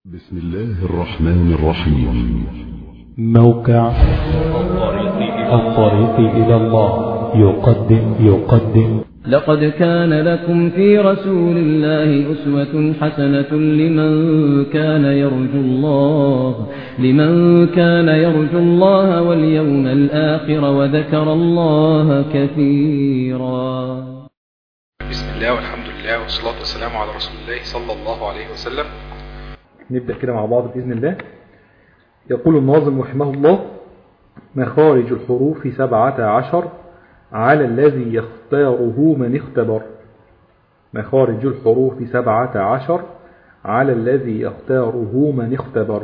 بسم الله الرحمن الرحيم موقع الطريق إلى الله يقدم يقدم لقد كان لكم في رسول الله أسوة حسنة لمن كان يرجو الله لمن كان يرجو الله واليوم الآخر وذكر الله كثيرا بسم الله والحمد لله والصلاة والسلام على رسول الله صلى الله عليه وسلم نبدأ كده مع بعض بإذن الله يقول الناظم رحمه الله مخارج الحروف سبعة عشر على الذي يختاره من اختبر مخارج الحروف سبعة عشر على الذي يختاره من اختبر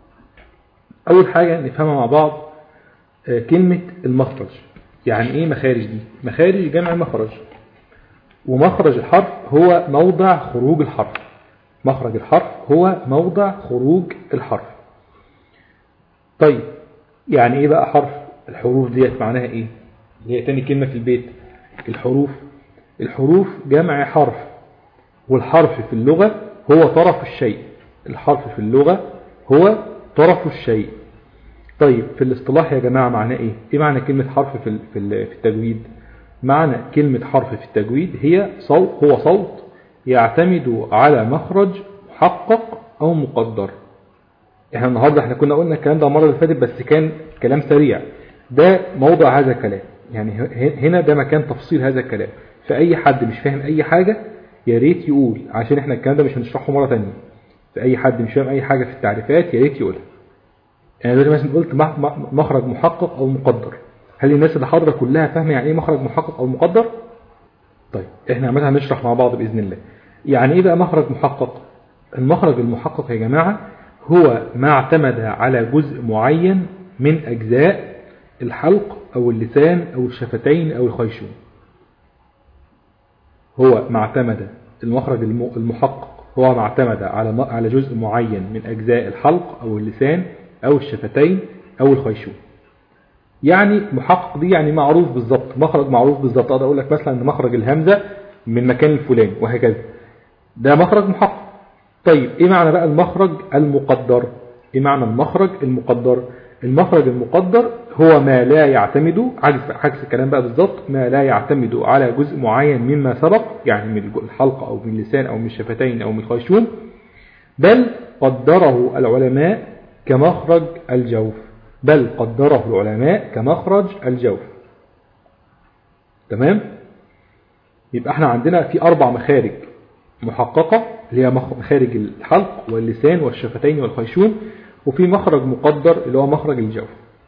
أول حاجة نفهمها مع بعض آه، كلمة المخرج يعني إيه مخارج دي مخارج جمع مخرج ومخرج الحرف هو موضع خروج الحرف مخرج الحرف هو موضع خروج الحرف طيب يعني ايه بقى حرف الحروف ديت معناها ايه اللي هي تاني كلمة في البيت الحروف الحروف جمع حرف والحرف في اللغة هو طرف الشيء الحرف في اللغة هو طرف الشيء طيب في الاصطلاح يا جماعة معناه ايه ايه معنى كلمة حرف في ال- في ال- في التجويد معنى كلمة حرف في التجويد هي صوت هو صوت يعتمد على مخرج محقق أو مقدر احنا النهاردة احنا كنا قلنا الكلام ده المرة اللي فاتت بس كان كلام سريع ده موضع هذا الكلام يعني ه- هنا ده مكان تفصيل هذا الكلام فأي حد مش فاهم أي حاجة يا ريت يقول عشان احنا الكلام ده مش هنشرحه مرة تانية فأي حد مش فاهم أي حاجة في التعريفات يا ريت يقولها يعني دلوقتي مثلا قلت مح- م- مخرج محقق أو مقدر هل الناس اللي حاضرة كلها فاهمة يعني ايه مخرج محقق أو مقدر؟ طيب احنا عمالها هنشرح مع بعض بإذن الله يعني ايه بقى مخرج محقق المخرج المحقق يا جماعة هو ما اعتمد على جزء معين من أجزاء الحلق أو اللسان أو الشفتين أو الخيشوم هو ما اعتمد المخرج الم- المحقق هو ما اعتمد على م- على جزء معين من أجزاء الحلق أو اللسان أو الشفتين أو الخيشوم يعني محقق دي يعني معروف بالظبط مخرج معروف بالظبط اقدر اقول لك مثلا ان مخرج الهمزه من مكان الفلاني وهكذا ده مخرج محقق طيب ايه معنى بقى المخرج المقدر ايه معنى المخرج المقدر المخرج المقدر هو ما لا يعتمد عكس عكس الكلام بقى بالظبط ما لا يعتمد على جزء معين مما سبق يعني من الحلقه او من اللسان او من الشفتين او من الخيشوم بل قدره العلماء كمخرج الجوف بل قدره العلماء كمخرج الجوف تمام يبقى احنا عندنا في أربع مخارج محققة اللي هي مخ- مخارج الحلق واللسان والشفتين والخيشوم وفي مخرج مقدر اللي هو مخرج الجوف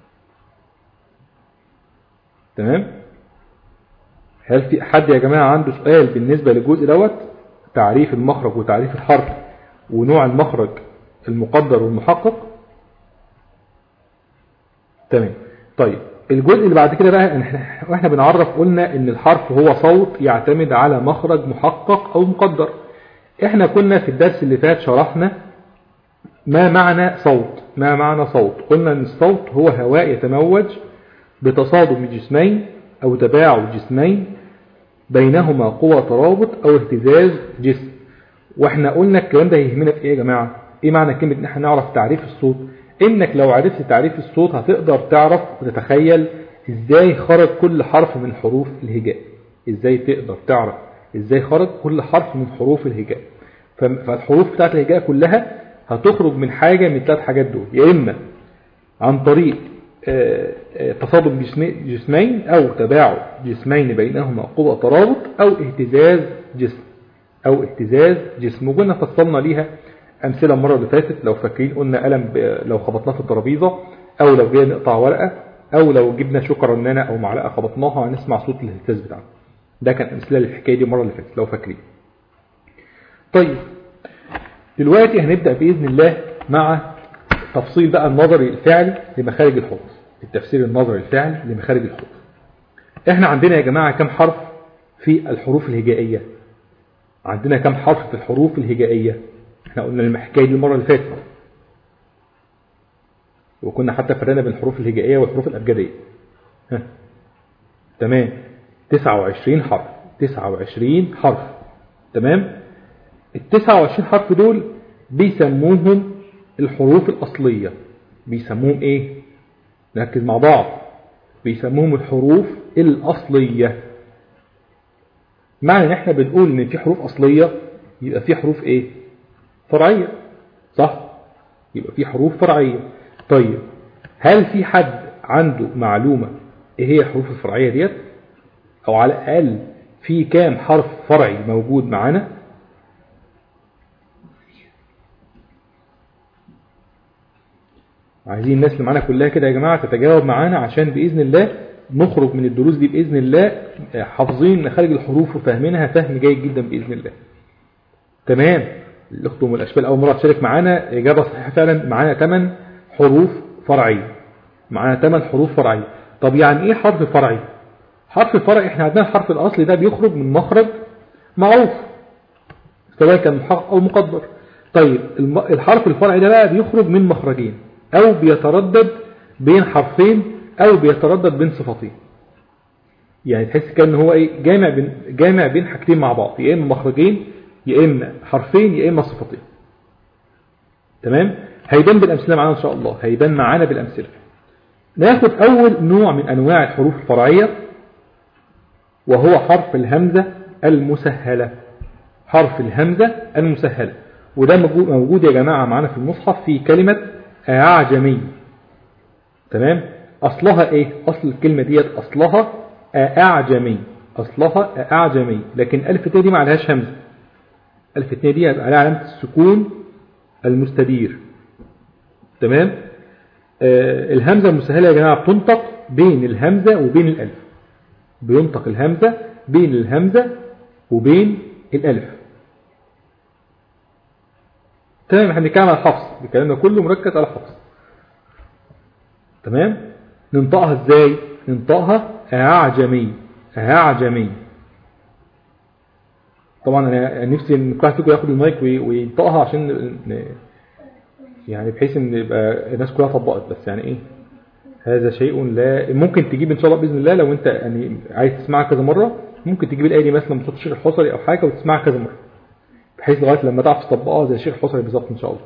تمام هل في حد يا جماعة عنده سؤال بالنسبة للجزء دوت تعريف المخرج وتعريف الحرف ونوع المخرج المقدر والمحقق تمام طيب الجزء اللي بعد كده بقى إحنا- واحنا بنعرف قلنا ان الحرف هو صوت يعتمد على مخرج محقق او مقدر احنا كنا في الدرس اللي فات شرحنا ما معنى صوت ما معنى صوت قلنا ان الصوت هو هواء يتموج بتصادم جسمين او تباعد جسمين بينهما قوة ترابط او اهتزاز جسم واحنا قلنا الكلام ده يهمنا في ايه يا جماعة ايه معنى كلمة ان احنا نعرف تعريف الصوت انك لو عرفت تعريف الصوت هتقدر تعرف وتتخيل ازاي خرج كل حرف من حروف الهجاء ازاي تقدر تعرف ازاي خرج كل حرف من حروف الهجاء ف- فالحروف بتاعت الهجاء كلها هتخرج من حاجة من الثلاث حاجات دول يا اما عن طريق آه، آه، تصادم جسمي- جسمين او تباعد جسمين بينهما قوة ترابط او اهتزاز جسم او اهتزاز جسم وقلنا فصلنا ليها امثله المره اللي فاتت لو فاكرين قلنا قلم ب- لو خبطناه في الترابيزه او لو جينا نقطع ورقه او لو جبنا شوكه رنانه او معلقه خبطناها هنسمع صوت الاهتزاز بتاعنا ده كان امثله للحكايه دي المره اللي فاتت لو فاكرين طيب دلوقتي هنبدا باذن الله مع تفصيل بقى النظري الفعلي لمخارج الحروف التفسير النظري الفعلي لمخارج الحروف احنا عندنا يا جماعه كم حرف في الحروف الهجائيه عندنا كم حرف في الحروف الهجائية احنا قلنا الحكاية دي المرة اللي فاتت وكنا حتى فرقنا بين الحروف الهجائية والحروف الأبجدية ها. تمام 29 حرف 29 حرف تمام ال 29 حرف دول بيسموهم الحروف الأصلية بيسموهم ايه نركز مع بعض بيسموهم الحروف الأصلية معنى ان احنا بنقول ان في حروف أصلية يبقى في حروف ايه فرعية صح يبقى في حروف فرعية طيب هل في حد عنده معلومة ايه هي الحروف الفرعية ديت او على الاقل في كام حرف فرعي موجود معانا عايزين الناس اللي معانا كلها كده يا جماعة تتجاوب معانا عشان بإذن الله نخرج من الدروس دي بإذن الله حافظين مخارج الحروف وفاهمينها فهم جيد جدا بإذن الله تمام الأخت أم الأشبال أول مرة تشارك معانا إجابة صحيحة فعلا معانا 8 حروف فرعية معانا 8 حروف فرعية طب يعني إيه حرف فرعي حرف الفرعي إحنا عندنا الحرف الأصلي ده بيخرج من مخرج معروف سواء كان محقق أو مقدر طيب الحرف الفرعي ده بقى بيخرج من مخرجين أو بيتردد بين حرفين أو بيتردد بين صفتين يعني تحس كأن هو إيه جامع بين, جامع بين حاجتين مع بعض يا إما مخرجين يا إما حرفين يا إما صفتين تمام هيبان بالأمثلة معانا إن شاء الله هيبان معانا بالأمثلة ناخد أول نوع من أنواع الحروف الفرعية وهو حرف الهمزة المسهلة حرف الهمزة المسهلة وده موجود يا جماعة معانا في المصحف في كلمة أعجمي تمام أصلها إيه أصل الكلمة ديت أصلها أعجمي أصلها أعجمي لكن ألف تاء دي ما عليهاش همزة ألف تاء دي عليها علامة السكون المستدير تمام آه الهمزة المسهلة يا جماعة بتنطق بين الهمزة وبين الألف بينطق الهمزة بين الهمزة وبين الألف تمام احنا بنتكلم على الحفظ الكلام كله مركز على الحفظ تمام ننطقها ازاي ننطقها اعجمي اعجمي طبعا انا نفسي ان كل واحد فيكم ياخد المايك وينطقها عشان يعني بحيث ان يبقى الناس كلها طبقت بس يعني ايه هذا شيء لا ممكن تجيب ان شاء الله باذن الله لو انت يعني عايز تسمعها كذا مره ممكن تجيب الايه دي مثلا من الشيخ الحصري او حاجه وتسمعها كذا مره بحيث لغايه لما تعرف تطبقها زي الشيخ الحصري بالظبط ان شاء الله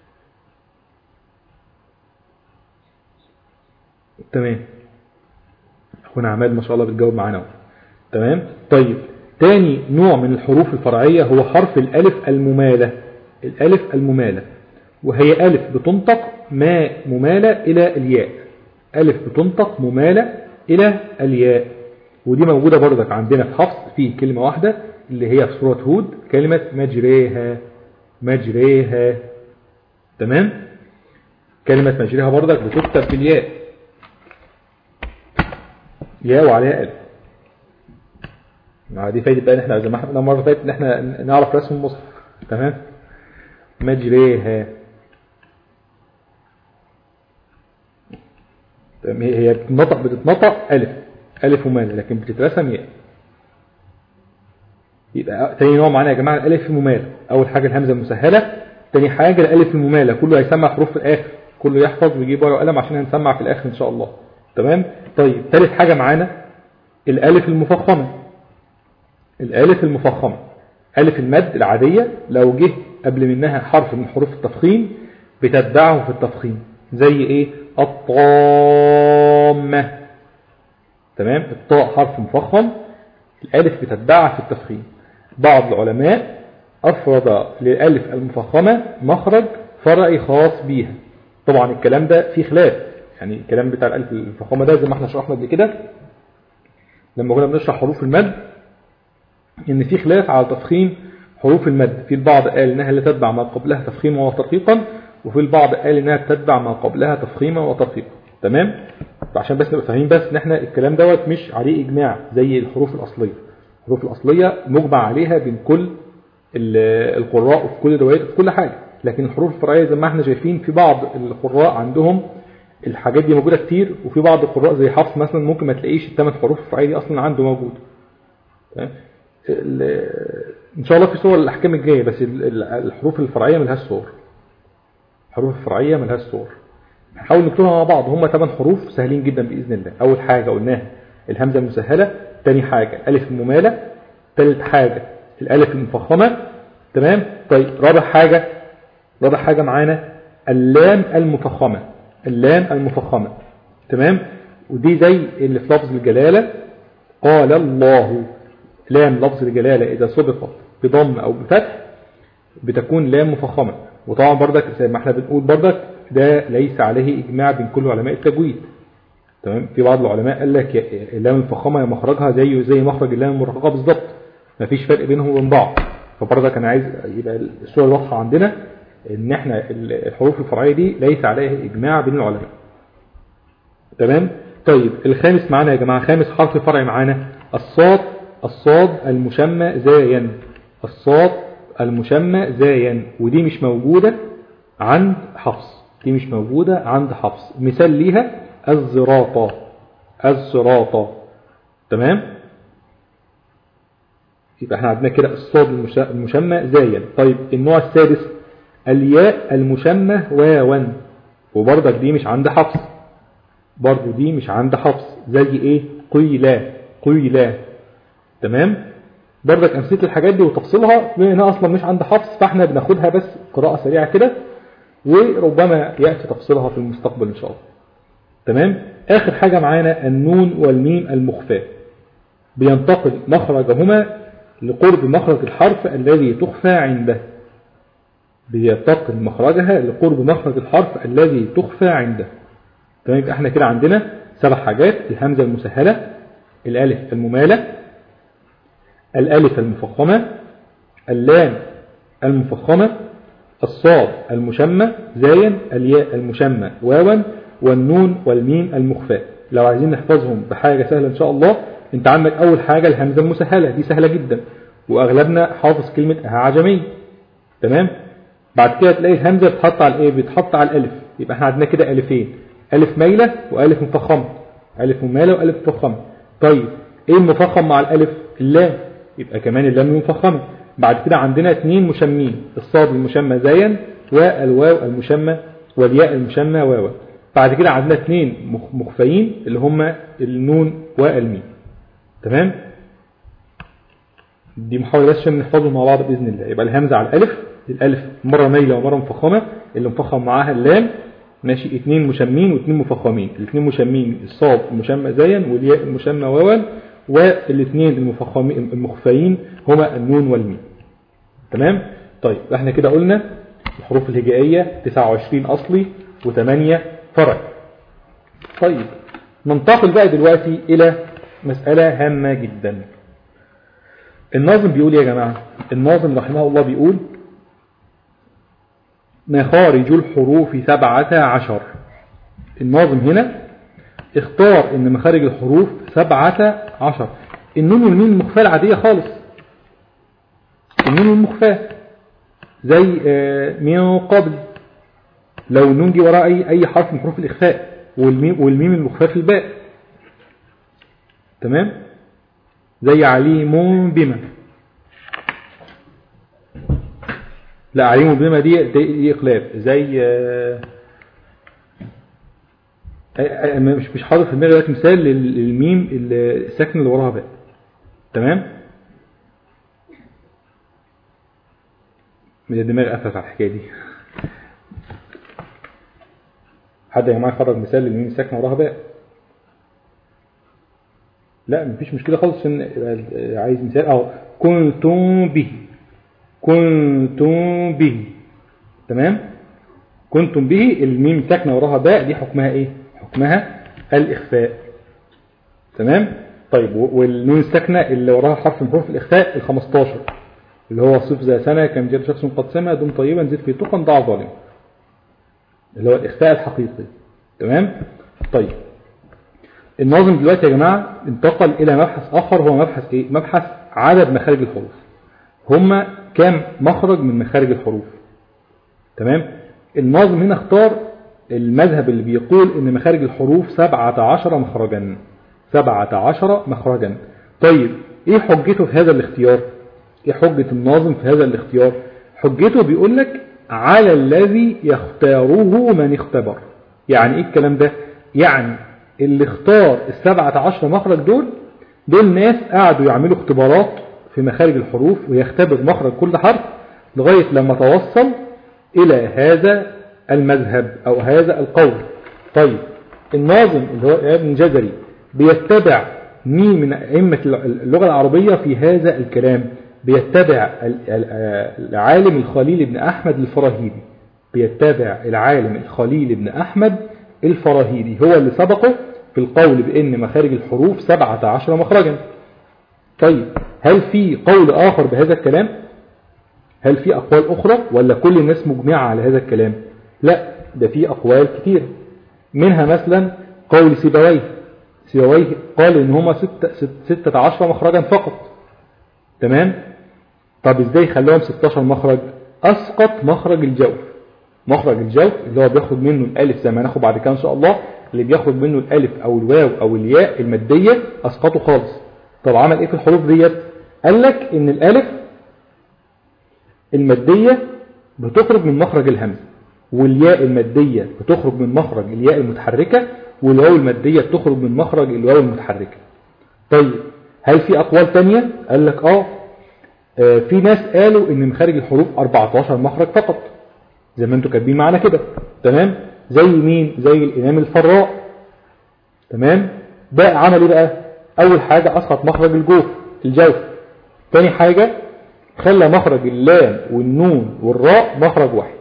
تمام اخونا عماد ما شاء الله بتجاوب معانا تمام طيب تاني نوع من الحروف الفرعية هو حرف الألف الممالة الألف الممالة وهي ألف بتنطق ما ممالة إلى الياء ألف بتنطق ممالة إلى الياء ودي موجودة برضك عندنا في حفص في كلمة واحدة اللي هي في سورة هود كلمة مجريها مجريها تمام كلمة مجريها برضك بتكتب بالياء ياء وعليها ألف دي فايدة بقى ان احنا زي ما احنا مرة فاتت ان احنا نعرف رسم المصحف تمام مجريها هي بتتنطق بتتنطق ألف ألف ومال لكن بتترسم ياء يبقى تاني نوع معانا يا جماعة الألف الممالة أول حاجة الهمزة المسهلة تاني حاجة الألف الممالة كله هيسمع حروف في الآخر كله يحفظ ويجيب ورقة وقلم عشان هنسمع في الآخر إن شاء الله تمام طيب ثالث حاجة معانا الألف المفخمة الألف المفخمة ألف المد العادية لو جه قبل منها حرف من حروف التفخيم بتتبعه في التفخيم زي إيه الطامة تمام الطاء حرف مفخم الألف بتتبعها في التفخيم بعض العلماء أفرض للألف المفخمة مخرج فرعي خاص بيها طبعا الكلام ده فيه خلاف يعني الكلام بتاع الألف المفخمة ده زي ما احنا شرحنا قبل كده لما كنا بنشرح حروف المد ان في خلاف على تفخيم حروف المد في البعض قال انها لا تتبع ما قبلها تفخيما وترقيقا وفي البعض قال انها تتبع ما قبلها تفخيما وترقيقا تمام عشان بس نبقى فاهمين بس ان احنا الكلام دوت مش عليه اجماع زي الحروف الاصليه الحروف الاصليه مجمع عليها بين كل القراء وفي كل الروايات وفي كل حاجه لكن الحروف الفرعيه زي ما احنا شايفين في بعض القراء عندهم الحاجات دي موجوده كتير وفي بعض القراء زي حفص مثلا ممكن ما تلاقيش الثمان حروف الفرعيه دي اصلا عنده موجود ان شاء الله في صور الاحكام الجايه بس الحروف الفرعيه ملهاش صور الحروف الفرعيه ملهاش صور نحاول نكتبها مع بعض هم ثمان حروف سهلين جدا باذن الله اول حاجه قلناها الهمزه المسهله ثاني حاجه الف المماله ثالث حاجه الالف المفخمه تمام طيب رابع حاجه رابع حاجه معانا اللام المفخمة اللام المفخمة تمام ودي زي اللي في لفظ الجلالة قال الله لام لفظ الجلالة إذا سبقت بضم أو بفتح بتكون لام مفخمة وطبعا بردك زي ما احنا بنقول بردك ده ليس عليه إجماع بين كل علماء التجويد تمام في بعض العلماء قال لك اللام المفخمة مخرجها زي زي مخرج اللام المرققة بالظبط مفيش فرق بينهم وبين بعض فبرضك انا عايز يبقى الصورة واضحة عندنا ان احنا الحروف الفرعية دي ليس عليها اجماع بين العلماء تمام طيب الخامس معانا يا جماعة خامس حرف فرعي معانا الصاد الصاد المشمى زايا الصاد المشمى زايا ودي مش موجودة عند حفص دي مش موجودة عند حفص مثال ليها الزراطة الزراطة تمام يبقى احنا عندنا كده الصاد المشمى زايا طيب النوع السادس الياء المشمى واوا وبرضك دي مش عند حفص برضو دي مش عند حفص زي ايه قيلا قيلا تمام برضك امثله الحاجات دي وتفصيلها بما انها اصلا مش عند حفص فاحنا بناخدها بس قراءه سريعه كده وربما ياتي تفصيلها في المستقبل ان شاء الله تمام اخر حاجه معانا النون والميم المخفاه بينتقل مخرجهما لقرب مخرج الحرف الذي تخفى عنده بينتقل مخرجها لقرب مخرج الحرف الذي تخفى عنده تمام يبقى احنا كده عندنا سبع حاجات الهمزة المسهلة الالف الممالة الالف المفخمة اللام المفخمة الصاد المشمى زايا الياء المشمى واوا والنون والميم المخفاة لو عايزين نحفظهم بحاجة سهلة ان شاء الله انت عندك اول حاجة الهمزة المسهلة دي سهلة جدا واغلبنا حافظ كلمة عجمي تمام بعد كده تلاقي الهمزة بتحط على الايه بتحط على الالف يبقى احنا عندنا كده الفين ألف ميلة وألف مفخمة ألف ممالة وألف مفخمة طيب إيه المفخم مع الألف اللام يبقى كمان اللام مفخمة بعد كده عندنا اثنين مشمين الصاد المشمى زايا والواو المشمى والياء المشمى واوا بعد كده عندنا اثنين مخفيين اللي هما النون والميم تمام دي محاولة بس عشان نحفظهم مع بعض بإذن الله يبقى الهمزة على الألف الألف مرة ميلة ومرة مفخمة اللي مفخم معاها اللام ماشي اثنين مشمين واثنين مفخمين الاثنين مشمين الصاد المشمى زايا والياء المشمى واوا والاثنين المفخمين المخفيين هما النون والميم تمام طيب احنا كده قلنا الحروف الهجائية 29 اصلي و8 فرع طيب ننتقل بقى دلوقتي الى مسألة هامة جدا الناظم بيقول يا جماعة الناظم رحمه الله بيقول مخارج الحروف سبعة عشر الناظم هنا اختار ان مخارج الحروف سبعة عشر النون والميم المخفاة العادية خالص النون المخفاة زي من قبل لو النون جي وراء اي اي حرف من حروف الاخفاء والميم والميم المخفاة في الباء تمام زي عليم بما لا عليم بما دي دي اقلاب زي مش مش حاضر في دماغي دلوقتي مثال للميم الساكن اللي وراها باء تمام من الدماغ قفلت على الحكايه دي حد يا جماعه يخرج مثال للميم الساكنه وراها باء لا مفيش مشكله خالص عشان عايز مثال اهو كنتم به كنتم به تمام كنتم به الميم ساكنه وراها باء دي حكمها ايه حكمها الاخفاء تمام طيب والنون الساكنه اللي وراها حرف من حروف الاخفاء ال15 اللي هو صف ذا سنه كم جاء شخص قد سمع دم طيبا زد في تقا ضع ظالم اللي هو الاخفاء الحقيقي تمام طيب الناظم دلوقتي يا جماعه انتقل الى مبحث اخر هو مبحث ايه مبحث عدد مخارج الحروف هما كام مخرج من مخارج الحروف تمام الناظم هنا اختار المذهب اللي بيقول ان مخارج الحروف سبعة عشر مخرجا سبعة عشر مخرجا طيب ايه حجته في هذا الاختيار ايه حجة الناظم في هذا الاختيار حجته بيقول لك على الذي يختاره من اختبر يعني ايه الكلام ده يعني اللي اختار السبعة عشر مخرج دول دول ناس قعدوا يعملوا اختبارات في مخارج الحروف ويختبر مخرج كل حرف لغاية لما توصل إلى هذا المذهب أو هذا القول طيب الناظم اللي هو ابن جزري بيتبع مين من أئمة اللغة العربية في هذا الكلام بيتبع العالم الخليل بن أحمد الفراهيدي بيتبع العالم الخليل بن أحمد الفراهيدي هو اللي سبقه في القول بأن مخارج الحروف 17 مخرجا طيب هل في قول آخر بهذا الكلام هل في أقوال أخرى ولا كل الناس مجمعة على هذا الكلام لا ده في أقوال كتير منها مثلا قول سيبويه سيبويه قال ان هما ستة, ستة عشر مخرجا فقط تمام طب ازاي خلوهم 16 مخرج اسقط مخرج الجوف مخرج الجوف اللي هو بياخد منه الالف زي ما هناخد بعد كده ان شاء الله اللي بياخد منه الالف او الواو او الياء المادية اسقطه خالص طب عمل ايه في الحروف ديت قال لك ان الالف المادية بتخرج من مخرج الهمزة والياء المادية بتخرج من مخرج الياء المتحركة والواو المادية بتخرج من مخرج الواو المتحركة طيب هل في أقوال تانية قال لك آه في ناس قالوا ان مخارج الحروف 14 مخرج فقط زي ما انتوا كاتبين معانا كده تمام زي مين زي الامام الفراء تمام ده عمل ايه بقى اول حاجة اسقط مخرج الجوف الجوف تاني حاجة خلى مخرج اللام والنون والراء مخرج واحد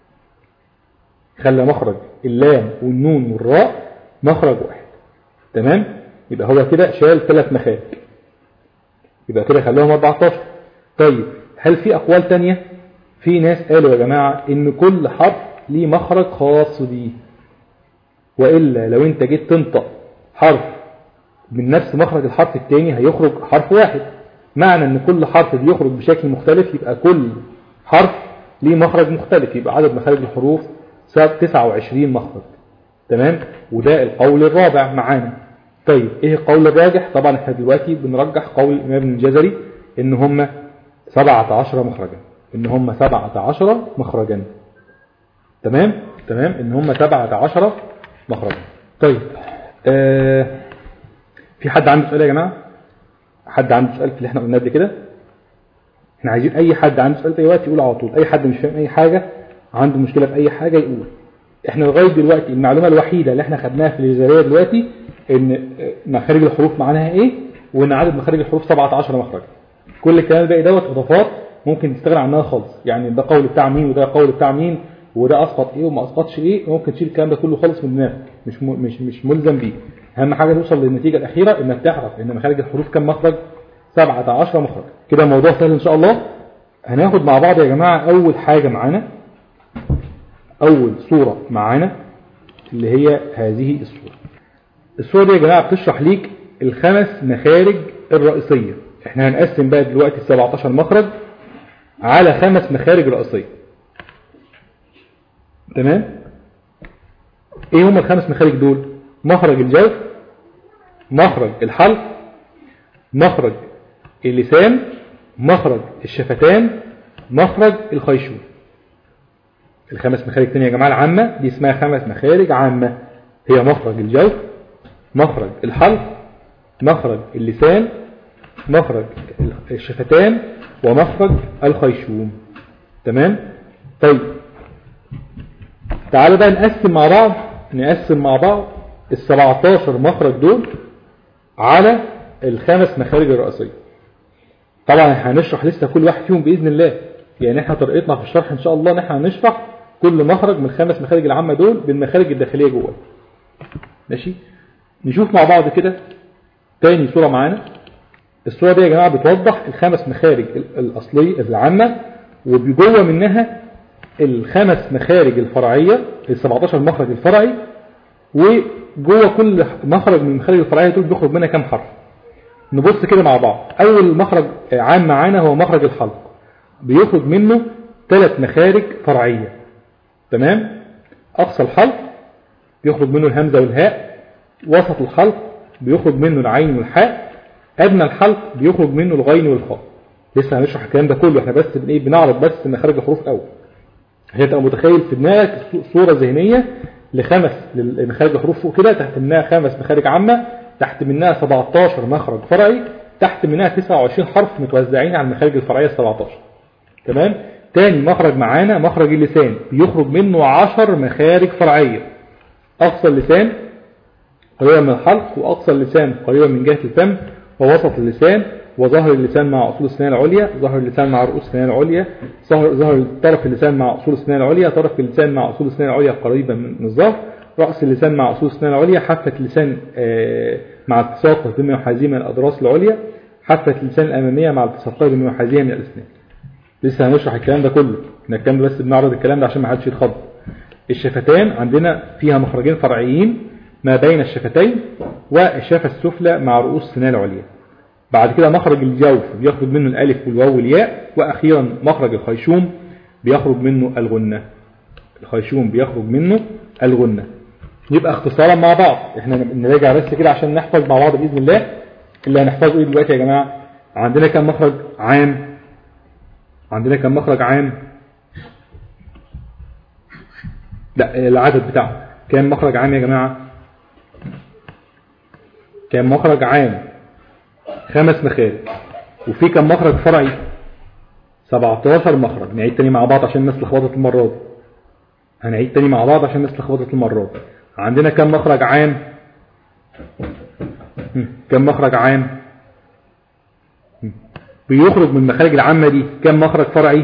خلى مخرج اللام والنون والراء مخرج واحد تمام يبقى هو كده شال ثلاث مخارج يبقى كده خلاهم 14 طيب هل في أقوال تانية في ناس قالوا يا جماعة ان كل حرف ليه مخرج خاص بيه وإلا لو انت جيت تنطق حرف من نفس مخرج الحرف التاني هيخرج حرف واحد معنى ان كل حرف بيخرج بشكل مختلف يبقى كل حرف ليه مخرج مختلف يبقى عدد مخارج الحروف 29 مخرج تمام وده القول الرابع معانا طيب ايه القول الراجح طبعا احنا دلوقتي بنرجح قول الامام ابن الجزري ان هم 17 مخرجا ان هم 17 مخرجا تمام تمام ان هم 17 مخرجا طيب آه في حد عنده سؤال يا جماعه حد عنده سؤال في اللي احنا قلناه قبل كده احنا عايزين اي حد عنده سؤال في اي وقت يقول على طول اي حد مش فاهم اي حاجه عنده مشكله في اي حاجه يقول احنا لغايه دلوقتي المعلومه الوحيده اللي احنا خدناها في الجزائريه دلوقتي ان مخارج الحروف معناها ايه وان عدد مخارج الحروف 17 مخرج كل الكلام الباقي دوت اضافات ممكن تستغنى عنها خالص يعني ده قول بتاع مين وده قول بتاع مين وده اسقط ايه وما اسقطش ايه ممكن تشيل الكلام ده كله خالص من دماغك مش مش مش ملزم بيه اهم حاجه توصل للنتيجه الاخيره انك تعرف ان مخارج الحروف كم مخرج 17 مخرج كده الموضوع سهل ان شاء الله هناخد مع بعض يا جماعه اول حاجه معانا اول صوره معانا اللي هي هذه الصوره الصوره دي يا جماعه بتشرح ليك الخمس مخارج الرئيسيه احنا هنقسم بقى دلوقتي ال 17 مخرج على خمس مخارج رئيسيه تمام ايه هم الخمس مخارج دول مخرج الجوف مخرج الحلق مخرج اللسان مخرج الشفتان مخرج الخيشوم الخمس مخارج تانية يا جماعة العامة دي اسمها خمس مخارج عامة هي مخرج الجوف مخرج الحلق مخرج اللسان مخرج الشفتان ومخرج الخيشوم تمام طيب تعالوا بقى نقسم مع بعض نقسم مع بعض ال 17 مخرج دول على الخمس مخارج الرئيسية طبعا هنشرح لسه كل واحد فيهم بإذن الله يعني احنا طريقتنا في الشرح ان شاء الله ان احنا هنشرح كل مخرج من الخمس مخارج العامة دول بالمخارج الداخلية جوه ماشي نشوف مع بعض كده تاني صورة معانا الصورة دي يا جماعة بتوضح الخمس مخارج الأصلية العامة وبجوه منها الخمس مخارج الفرعية ال 17 مخرج الفرعي وجوه كل مخرج من المخارج الفرعية دول بيخرج منها كام حرف نبص كده مع بعض أول مخرج عام معانا هو مخرج الحلق بيخرج منه ثلاث مخارج فرعية تمام أقصى الحلق بيخرج منه الهمزة والهاء وسط الحلق بيخرج منه العين والحاء أدنى الحلق بيخرج منه الغين والخاء لسه هنشرح الكلام ده كله احنا بس ايه بنعرض بس مخارج الحروف الاول هي تبقى متخيل في دماغك صورة ذهنية لخمس مخارج الحروف فوق كده تحت منها خمس مخارج عامة تحت منها 17 مخرج فرعي تحت منها 29 حرف متوزعين على المخارج الفرعية 17 تمام تاني مخرج معانا مخرج اللسان بيخرج منه عشر مخارج فرعية أقصى اللسان قريبا من الحلق وأقصى اللسان قريبا من جهة الفم ووسط اللسان وظهر اللسان مع أصول السنان العليا ظهر اللسان مع رؤوس السنان العليا ظهر ظهر طرف اللسان مع أصول السنان العليا طرف اللسان مع أصول السنان العليا قريبا من الظهر رأس اللسان مع أصول السنان العليا حافة اللسان آه، مع التصاق بما يحاذيه من الأضراس العليا حافة اللسان الأمامية مع التصاقها بما يحاذيها من الأسنان لسه هنشرح الكلام ده كله احنا الكلام ده بس بنعرض الكلام ده عشان ما حدش يتخض الشفتان عندنا فيها مخرجين فرعيين ما بين الشفتين والشفة السفلى مع رؤوس السنان العليا بعد كده مخرج الجوف بيخرج منه الألف والواو والياء وأخيرا مخرج الخيشوم بيخرج منه الغنة الخيشوم بيخرج منه الغنة يبقى اختصارا مع بعض احنا نراجع بس كده عشان نحفظ مع بعض بإذن الله اللي هنحفظه ايه دلوقتي يا جماعة عندنا كم مخرج عام عندنا كم مخرج عام لا العدد بتاعه كام مخرج عام يا جماعة كام مخرج عام خمس مخارج وفي كم مخرج فرعي 17 مخرج نعيد تاني مع بعض عشان الناس لخبطت المرة دي هنعيد تاني مع بعض عشان الناس لخبطت المرة دي عندنا كم مخرج عام هم، كم مخرج عام هم. بيخرج من المخارج العامة دي كم مخرج فرعي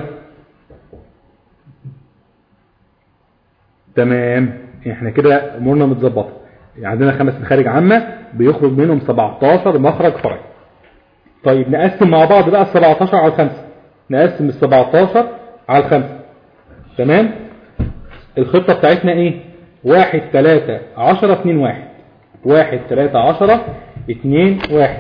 تمام احنا كده امورنا متظبطه يعني عندنا خمس مخارج عامة بيخرج منهم 17 مخرج فرعي طيب نقسم مع بعض بقى ال 17 على الخمسة نقسم ال 17 على الخمسة تمام الخطة بتاعتنا ايه واحد تلاتة عشرة اتنين واحد واحد تلاتة عشرة اتنين واحد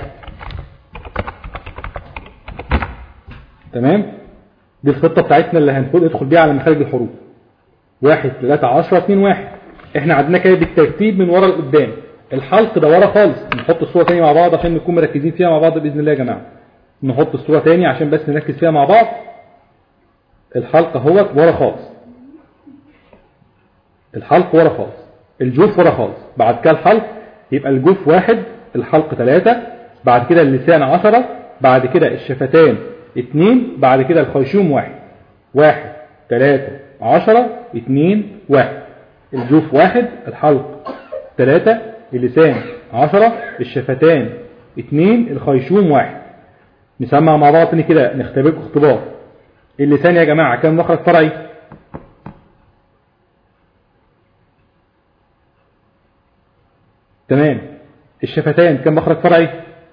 تمام دي الخطة بتاعتنا اللي هنقول ادخل بيها على مخارج الحروف واحد تلاتة عشرة اتنين واحد احنا عندنا كده بالترتيب من ورا لقدام الحلق ده ورا خالص نحط الصورة تاني مع بعض عشان نكون مركزين فيها مع بعض بإذن الله يا جماعة نحط الصورة تاني عشان بس نركز فيها مع بعض الحلق اهوت ورا خالص الحلق ورا خالص الجوف ورا خالص بعد كده الحلق يبقى الجوف واحد الحلق ثلاثة بعد كده اللسان عشرة بعد كده الشفتان اتنين بعد كده الخيشوم واحد واحد ثلاثة عشرة اتنين واحد الجوف واحد الحلق ثلاثة اللسان عشرة الشفتان اتنين الخيشوم واحد نسمع مع بعض تاني كده نختبركم اختبار اللسان يا جماعة كم مخرج فرعي تمام الشفتان كم مخرج فرعي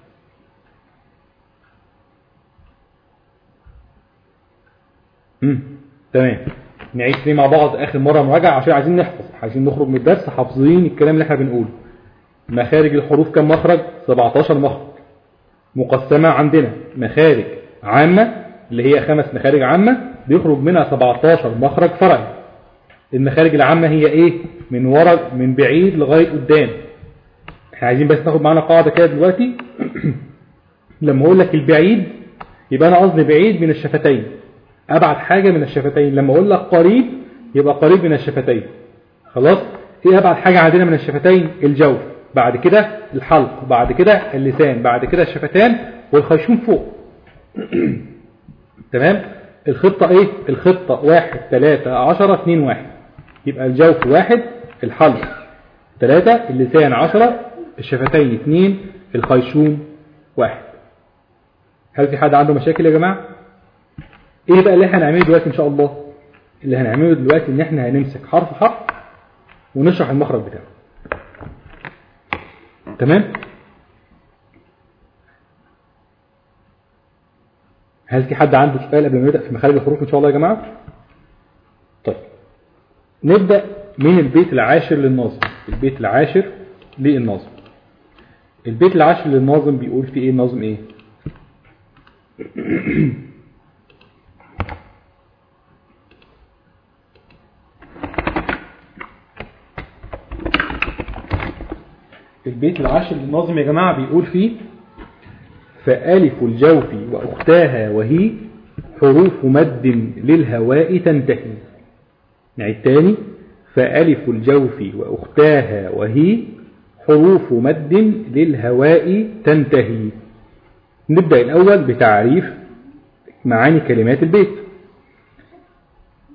امم تمام نعيد تاني مع بعض اخر مره مراجعه عشان عايزين نحفظ عايزين نخرج من الدرس حافظين الكلام اللي احنا بنقوله مخارج الحروف كم مخرج 17 مخرج مقسمه عندنا مخارج عامه اللي هي خمس مخارج عامه بيخرج منها 17 مخرج فرعي المخارج العامه هي ايه من ورا من بعيد لغايه قدام احنا عايزين بس ناخد معانا قاعده كده دلوقتي لما اقول لك البعيد يبقى انا قصدي بعيد من الشفتين ابعد حاجة من الشفتين لما اقول لك قريب يبقى قريب من الشفتين خلاص ايه ابعد حاجة عندنا من الشفتين الجوف بعد كده الحلق بعد كده اللسان بعد كده الشفتان والخيشوم فوق تمام الخطة ايه الخطة واحد ثلاثة عشرة اتنين واحد يبقى الجوف واحد الحلق ثلاثة اللسان عشرة الشفتين اتنين الخيشوم واحد هل في حد عنده مشاكل يا جماعة ايه بقى اللي احنا هنعمله دلوقتي ان شاء الله اللي هنعمله دلوقتي ان احنا هنمسك حرف حرف ونشرح المخرج بتاعه تمام هل في حد عنده سؤال قبل ما نبدا في مخارج الحروف ان شاء الله يا جماعه طيب نبدا من البيت العاشر للناظم البيت العاشر للناظم البيت العاشر للناظم بيقول في ايه الناظم ايه البيت العاشر للناظم يا جماعة بيقول فيه فألف الجوف وأختاها وهي حروف مد للهواء تنتهي نعيد تاني فألف الجوف وأختاها وهي حروف مد للهواء تنتهي نبدأ الأول بتعريف معاني كلمات البيت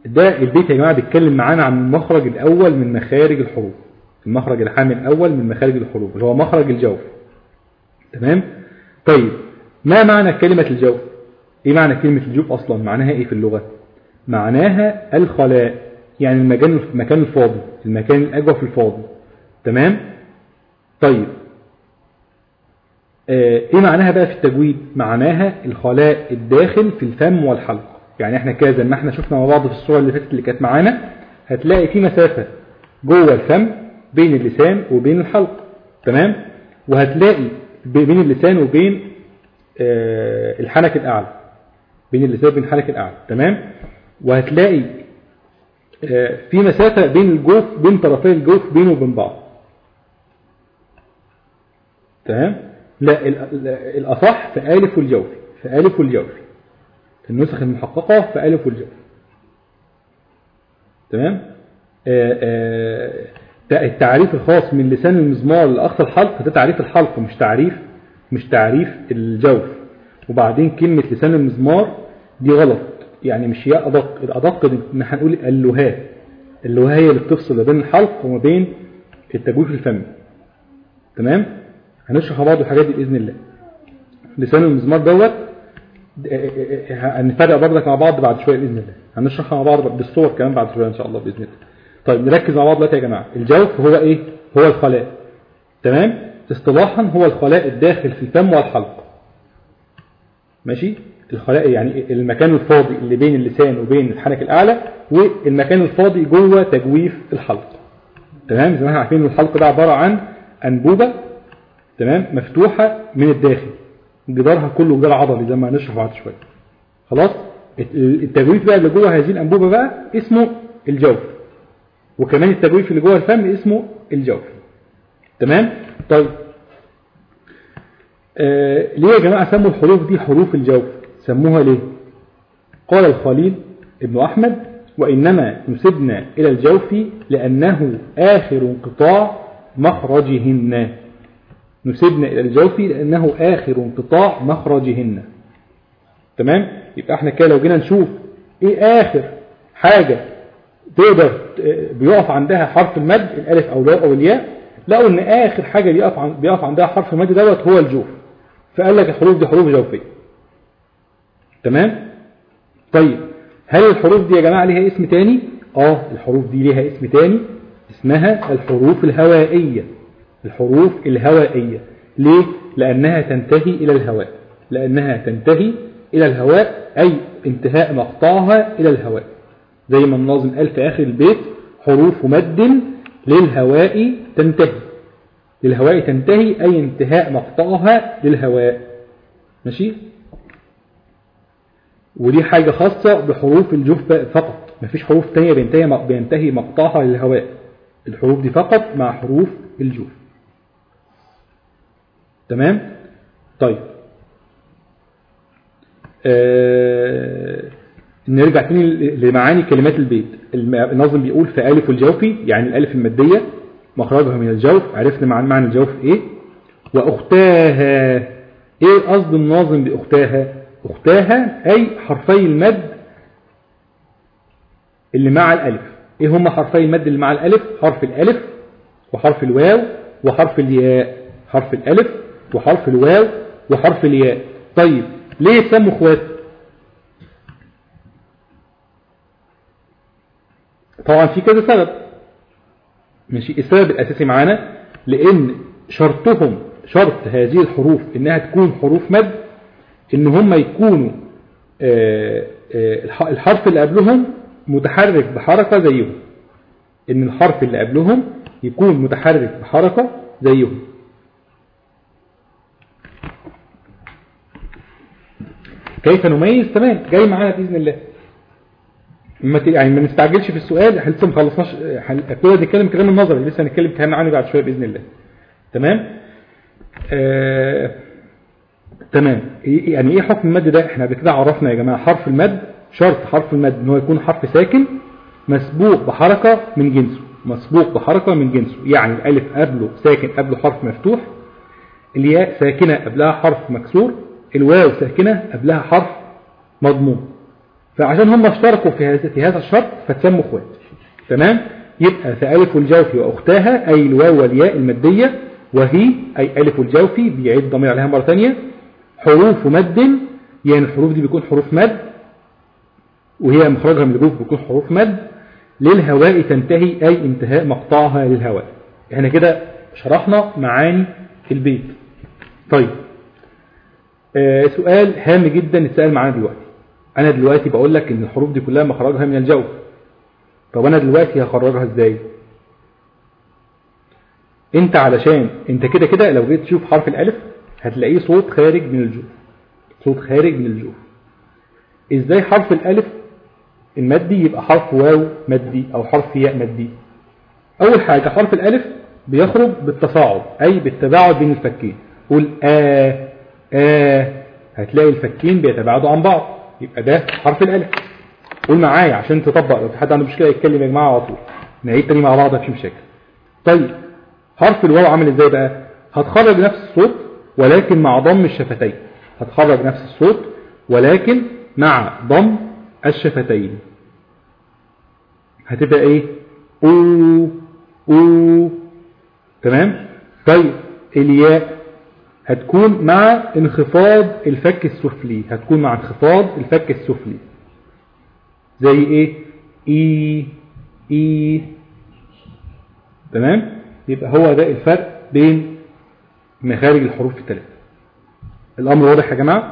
ده البيت يا جماعة بيتكلم معانا عن المخرج الأول من مخارج الحروف المخرج العام الأول من مخارج الحروف اللي هو مخرج الجوف تمام طيب ما معنى كلمة الجوف ايه معنى كلمة الجوف اصلا معناها ايه في اللغة معناها الخلاء يعني المكان المكان الفاضي المكان الاجوف الفاضي تمام طيب آه، ايه معناها بقى في التجويد معناها الخلاء الداخل في الفم والحلق يعني احنا كده زي ما احنا شفنا مع بعض في الصورة اللي فاتت اللي كانت معانا هتلاقي في مسافة جوه الفم بين اللسان وبين الحلق تمام وهتلاقي بين اللسان وبين آه، الحنك الأعلى بين اللسان وبين الحنك الأعلى تمام وهتلاقي آه، في مسافة بين الجوف بين طرفي الجوف بينه وبين بعض تمام لا ال- ال- الأصح في ألف والجوف في ألف والجوف في النسخ المحققة في ألف والجوف تمام آه، آه، ده التعريف الخاص من لسان المزمار لأقصى الحلق ده تعريف الحلق مش تعريف مش تعريف الجوف وبعدين كلمة لسان المزمار دي غلط يعني مش هي أدق الأدق إن احنا هنقول اللهاة اللهاة هي اللي بتفصل ما بين الحلق وما بين التجويف الفمي تمام هنشرح بعض الحاجات دي بإذن الله لسان المزمار دوت هنفرق برضك مع بعض بعد شوية بإذن الله هنشرحها مع بعض بالصور كمان بعد شوية إن شاء الله بإذن الله طيب نركز مع بعض دلوقتي يا جماعة الجوف هو إيه هو الخلاء تمام اصطلاحا هو الخلاء الداخل في الفم والحلق ماشي الخلاء يعني المكان الفاضي اللي بين اللسان وبين الحنك الأعلى والمكان الفاضي جوه تجويف الحلق تمام زي ما احنا عارفين ان الحلق ده عبارة عن أنبوبة تمام مفتوحة من الداخل جدارها كله جدار عضلي زي ما هنشرح بعد شوية خلاص التجويف بقى اللي جوه هذه الأنبوبة بقى اسمه الجوف وكمان التجويف اللي جوه الفم اسمه الجوف تمام طيب آه ليه يا جماعة سموا الحروف دي حروف الجوف سموها ليه قال الخليل ابن أحمد وإنما نسبنا إلى الجوف لأنه آخر انقطاع مخرجهن نسبنا إلى الجوف لأنه آخر انقطاع مخرجهن تمام يبقى احنا كده لو جينا نشوف ايه آخر حاجة تقدر بيقف عندها حرف المد الألف أو الواو أو الياء لقوا ان آخر حاجة بيقف, عن بيقف عندها حرف المد دوت هو الجوف فقال لك الحروف دي حروف جوفية تمام طيب هل الحروف دي يا جماعة ليها اسم تاني اه الحروف دي ليها اسم تاني اسمها الحروف الهوائية الحروف الهوائية ليه لأنها تنتهي إلى الهواء لأنها تنتهي إلى الهواء أي انتهاء مقطعها إلى الهواء زي ما الناظم قال في آخر البيت حروف مد للهواء تنتهي للهواء تنتهي أي انتهاء مقطعها للهواء ماشي ودي حاجة خاصة بحروف الجوف فقط مفيش حروف تانية بينتهي, بينتهي مقطعها للهواء الحروف دي فقط مع حروف الجوف تمام طيب آه نرجع تاني لمعاني كلمات البيت الناظم بيقول في ألف الجوفي يعني الألف المادية مخرجها من الجوف عرفنا معنى معنى الجوف إيه وأختاها إيه قصد الناظم بأختاها أختاها أي حرفي المد اللي مع الألف إيه هما حرفي المد اللي مع الألف حرف الألف وحرف الواو وحرف الياء حرف الألف وحرف الواو وحرف الياء طيب ليه يسموا اخوات طبعا في كذا سبب ماشي السبب الأساسي معانا لأن شرطهم شرط هذه الحروف إنها تكون حروف مد إن هم يكونوا آآ آآ الحرف اللي قبلهم متحرك بحركة زيهم إن الحرف اللي قبلهم يكون متحرك بحركة زيهم كيف نميز تمام جاي معانا بإذن الله ما يعني ما نستعجلش في السؤال احنا لسه ما خلصناش كده نتكلم كلام النظري لسه هنتكلم كلام عني بعد شويه باذن الله تمام آه... تمام يعني ايه حكم المد ده احنا قبل كده عرفنا يا جماعه حرف المد شرط حرف المد ان هو يكون حرف ساكن مسبوق بحركه من جنسه مسبوق بحركه من جنسه يعني الالف قبله ساكن قبله حرف مفتوح الياء ساكنه قبلها حرف مكسور الواو ساكنه قبلها حرف مضموم فعشان هم اشتركوا في هذا في هذا الشرط فتسموا اخوات تمام يبقى فألف الجوف وأختها أي الواو والياء المادية وهي أي ألف الجوف بيعيد الضمير عليها مرة ثانية حروف مد يعني الحروف دي بيكون حروف مد وهي مخرجها من الجوف بيكون حروف مد للهواء تنتهي أي انتهاء مقطعها للهواء احنا كده شرحنا معاني في البيت طيب آه سؤال هام جدا اتسأل معانا دلوقتي أنا دلوقتي بقول لك إن الحروف دي كلها مخرجها من الجوف طب أنا دلوقتي هخرجها إزاي انت علشان انت كده كده لو جيت تشوف حرف الالف هتلاقيه صوت خارج من الجوف صوت خارج من الجوف ازاي حرف الالف المادي يبقى حرف واو مادي او حرف ياء مادي اول حاجة حرف الالف بيخرج بالتصاعد اي بالتباعد بين الفكين قول آ آ هتلاقي الفكين بيتباعدوا عن بعض يبقى ده حرف الالف قول معايا عشان تطبق لو في حد عنده مشكلة يتكلم يا جماعة على طول نعيد تاني مع بعض مفيش مشاكل طيب حرف الواو عامل ازاي بقى هتخرج نفس الصوت ولكن مع ضم الشفتين هتخرج نفس الصوت ولكن مع ضم الشفتين هتبقى ايه او او تمام طيب الياء هتكون مع انخفاض الفك السفلي هتكون مع انخفاض الفك السفلي زي ايه اي اي تمام يبقى هو ده الفرق بين مخارج الحروف الثلاثة الأمر واضح يا جماعة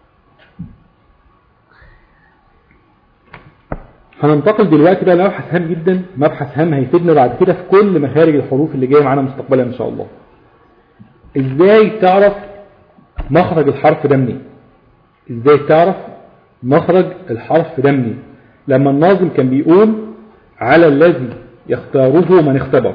هننتقل دلوقتي بقى لمبحث هام جدا مبحث هام هيفيدنا بعد كده في كل مخارج الحروف اللي جايه معانا مستقبلا ان شاء الله ازاي تعرف مخرج الحرف ده منين ازاي تعرف مخرج الحرف ده منين لما الناظم كان بيقول على الذي يختاره من اختبر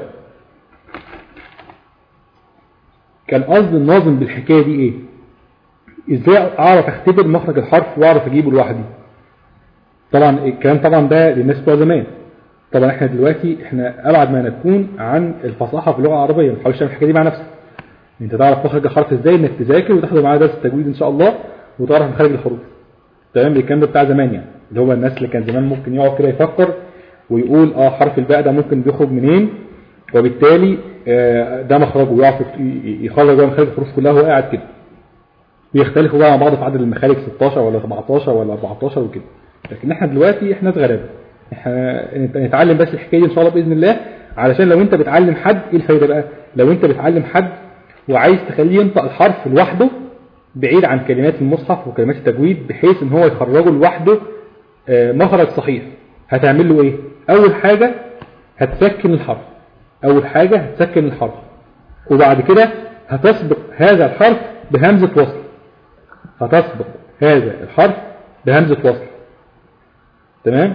كان قصد الناظم بالحكاية دي ايه ازاي اعرف اختبر مخرج الحرف واعرف اجيبه لوحدي طبعا الكلام طبعا ده للناس بتوع زمان طبعا احنا دلوقتي احنا ابعد ما نكون عن الفصاحة في اللغة العربية ما تحاولش تعمل الحكاية دي مع نفسك انت تعرف مخرج الحرف ازاي انك تذاكر وتاخد معايا درس التجويد ان شاء الله وتعرف مخارج الحروف تمام الكلام ده بتاع زمان يعني اللي هو الناس اللي كان زمان ممكن يقعد كده يفكر ويقول اه حرف الباء ده ممكن بيخرج منين وبالتالي ده مخرجه ويعرف يخرج بقى مخارج الحروف كلها وهو قاعد كده بيختلفوا بقى مع بعض في عدد المخارج 16 ولا 17 ولا 14 وكده لكن احنا دلوقتي احنا غلابه احنا نتعلم بس الحكايه دي ان شاء الله باذن الله علشان لو انت بتعلم حد ايه الفايده بقى لو انت بتعلم حد وعايز تخليه ينطق الحرف لوحده بعيد عن كلمات المصحف وكلمات التجويد بحيث ان هو يخرجه لوحده مخرج صحيح هتعمل له ايه اول حاجه هتسكن الحرف أول حاجة هتسكن الحرف وبعد كده هتسبق هذا الحرف بهمزة وصل هتسبق هذا الحرف بهمزة وصل تمام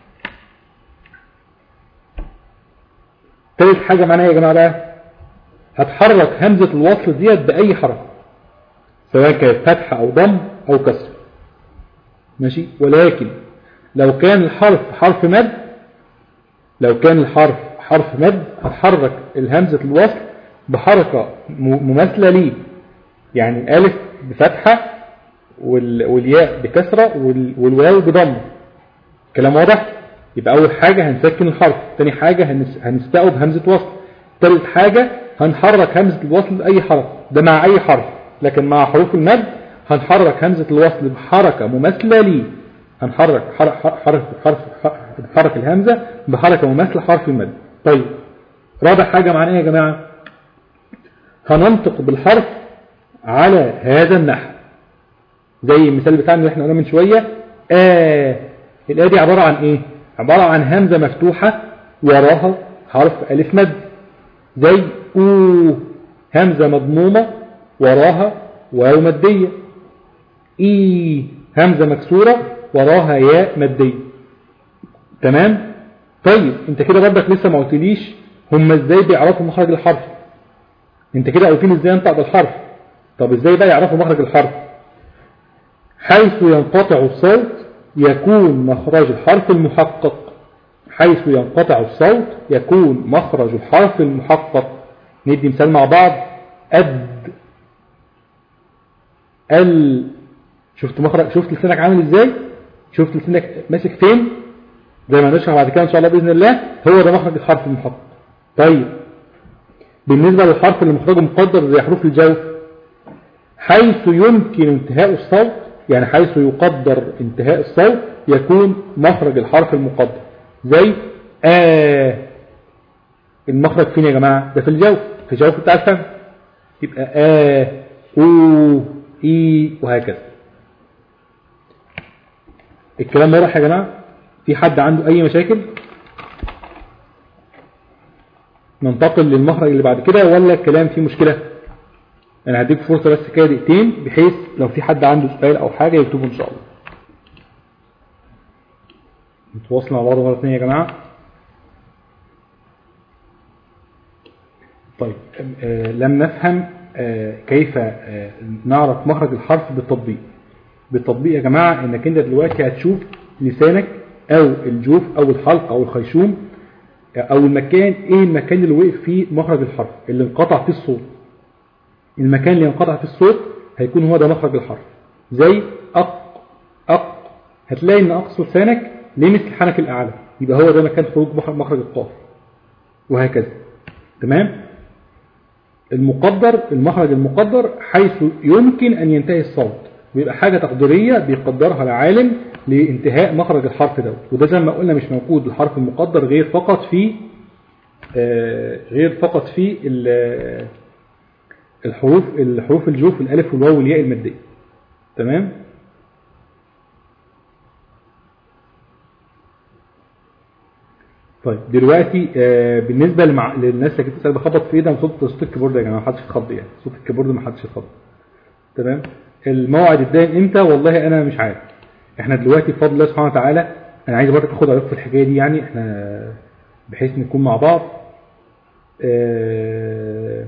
ثالث حاجة معناها يا جماعة بقى هتحرك همزة الوصل ديت بأي حرف سواء كانت فتحة أو ضم أو كسر ماشي ولكن لو كان الحرف حرف مد لو كان الحرف حرف مد هتحرك الهمزة الوصل بحركة مماثلة ليه يعني الألف بفتحة والياء بكسرة والواو بضمة كلام واضح يبقى أول حاجة هنسكن الحرف تاني حاجة هنستقوا بهمزة وصل تالت حاجة هنحرك همزة الوصل بأي حرف ده مع أي حرف لكن مع حروف المد هنحرك همزة الوصل بحركة مماثلة ليه هنحرك حرف حرف حرف حرف الهمزة بحركة مماثلة حرف المد طيب رابع حاجة معناها يا جماعة هننطق بالحرف على هذا النحو زي المثال بتاعنا اللي احنا قلنا من شوية آه الآية دي عبارة عن ايه عبارة عن همزة مفتوحة وراها حرف ألف مد زي أو همزة مضمومة وراها واو مدية إي همزة مكسورة وراها ياء مادية تمام طيب انت كده برضك لسه ما قلتليش هم ازاي بيعرفوا مخرج الحرف انت كده عارفين ازاي ينطق بالحرف طب ازاي بقى يعرفوا مخرج الحرف حيث ينقطع الصوت يكون مخرج الحرف المحقق حيث ينقطع الصوت يكون مخرج الحرف المحقق ندي مثال مع بعض أد ال شفت مخرج شفت لسانك عامل ازاي شفت لسانك ماسك فين زي ما هنشرح بعد كده ان شاء الله باذن الله هو ده مخرج الحرف المحقق طيب بالنسبه للحرف اللي مخرجه مقدر زي حروف الجوف حيث يمكن انتهاء الصوت يعني حيث يقدر انتهاء الصوت يكون مخرج الحرف المقدر زي آ المخرج فين يا جماعة ده في الجوف في الجوف بتاع الفم يبقى آ أو إي وهكذا الكلام ده واضح يا جماعة في حد عنده أي مشاكل ننتقل للمخرج اللي بعد كده ولا الكلام فيه مشكلة انا هديك فرصة بس كده دقيقتين بحيث لو في حد عنده سؤال او حاجة يكتبه ان شاء الله نتواصل مع بعض مرة ثانية يا جماعة طيب آه لم نفهم آه كيف آه نعرف مخرج الحرف بالتطبيق بالتطبيق يا جماعة انك انت دلوقتي هتشوف لسانك او الجوف او الحلق او الخيشوم او المكان ايه المكان اللي وقف فيه مخرج الحرف اللي انقطع فيه الصوت المكان اللي ينقطع فيه الصوت هيكون هو ده مخرج الحرف زي أق أق هتلاقي ان أقصى لسانك لمس الحنك الأعلى يبقى هو ده مكان خروج مخرج القاف وهكذا تمام المقدر المخرج المقدر حيث يمكن أن ينتهي الصوت ويبقى حاجة تقديرية بيقدرها العالم لانتهاء مخرج الحرف ده وده زي ما قلنا مش موجود الحرف المقدر غير فقط في آه غير فقط في الحروف الحروف الجوف الالف والواو والياء الماديه تمام طيب دلوقتي آه بالنسبه لمع... للناس اللي بتسال بخبط في ايدها صوت صوت الكيبورد يا جماعه ما حدش يتخض يعني صوت الكيبورد ما حدش يتخض تمام الموعد الدائم امتى والله انا مش عارف احنا دلوقتي بفضل الله سبحانه وتعالى انا عايز برضك اخد رايك في الحكايه دي يعني احنا بحيث نكون مع بعض آه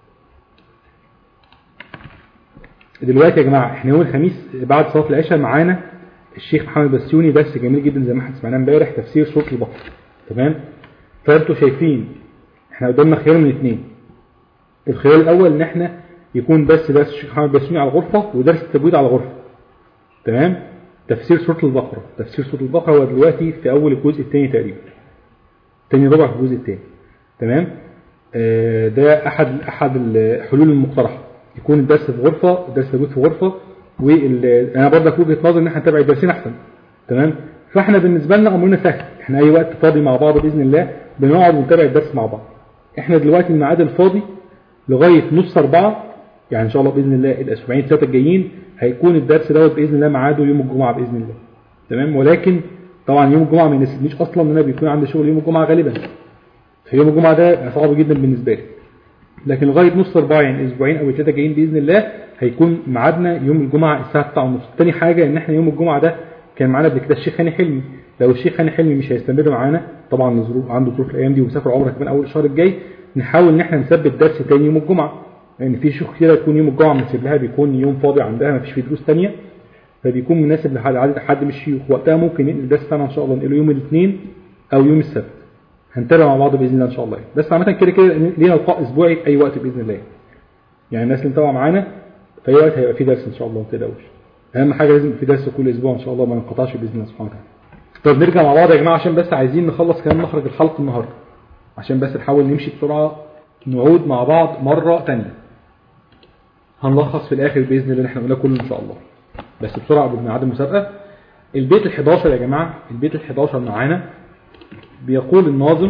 دلوقتي يا جماعة احنا يوم الخميس بعد صلاة العشاء معانا الشيخ محمد بسيوني درس جميل جدا زي ما احنا سمعناه امبارح تفسير سورة البقرة تمام فانتوا شايفين احنا قدامنا خيار من اثنين الخيار الاول ان احنا يكون بس درس الشيخ محمد بسيوني على غرفة ودرس التبويض على غرفة تمام تفسير سورة البقرة تفسير سورة البقرة هو دلوقتي في اول الجزء الثاني تقريبا تاني ربع في الجزء الثاني تمام آه ده احد احد الحلول المقترحه يكون الدرس في غرفة الدرس موجود في غرفة وانا برضك وجهة نظري ان احنا نتابع الدرسين احسن تمام فاحنا بالنسبة لنا امرنا سهل احنا اي وقت فاضي مع بعض باذن الله بنقعد ونتابع الدرس مع بعض احنا دلوقتي الميعاد الفاضي لغاية نص اربعة يعني ان شاء الله باذن الله الاسبوعين الثلاثة الجايين هيكون الدرس دوت باذن الله ميعاده يوم الجمعة باذن الله تمام ولكن طبعا يوم الجمعة ما يناسبنيش اصلا ان انا بيكون عندي شغل يوم الجمعة غالبا فيوم الجمعة ده صعب جدا بالنسبة لي لكن لغاية نص أربعة يعني أسبوعين أو ثلاثة جايين بإذن الله هيكون ميعادنا يوم الجمعة الساعة 9 ونص تاني حاجة إن إحنا يوم الجمعة ده كان معانا قبل كده الشيخ هاني حلمي لو الشيخ هاني حلمي مش هيستمر معانا طبعا الظروف عنده ظروف الأيام دي ومسافر عمره كمان أول الشهر الجاي نحاول إن إحنا نثبت درس تاني يوم الجمعة لأن يعني في شيوخ كتير يكون يوم الجمعة بنسيب لها بيكون يوم فاضي عندها ما فيش فيه دروس تانية فبيكون مناسب لحد عدد حد من الشيوخ وقتها ممكن ننقل الدرس بتاعنا إن شاء الله ننقله يوم الاثنين أو يوم السبت هنتابع مع بعض باذن الله ان شاء الله بس عامه كده كده لينا لقاء اسبوعي في اي وقت باذن الله يعني الناس اللي متابعه معانا في اي وقت هيبقى في درس ان شاء الله ما تقلقوش اهم حاجه لازم في درس كل اسبوع ان شاء الله ما ننقطعش باذن الله سبحانه وتعالى طب نرجع مع بعض يا جماعه عشان بس عايزين نخلص كلام مخرج الحلق النهارده عشان بس نحاول نمشي بسرعه نعود مع بعض مره ثانيه هنلخص في الاخر باذن الله اللي احنا قلناه كله ان شاء الله بس بسرعه قبل ميعاد المسابقه البيت ال11 يا جماعه البيت ال11 معانا بيقول الناظم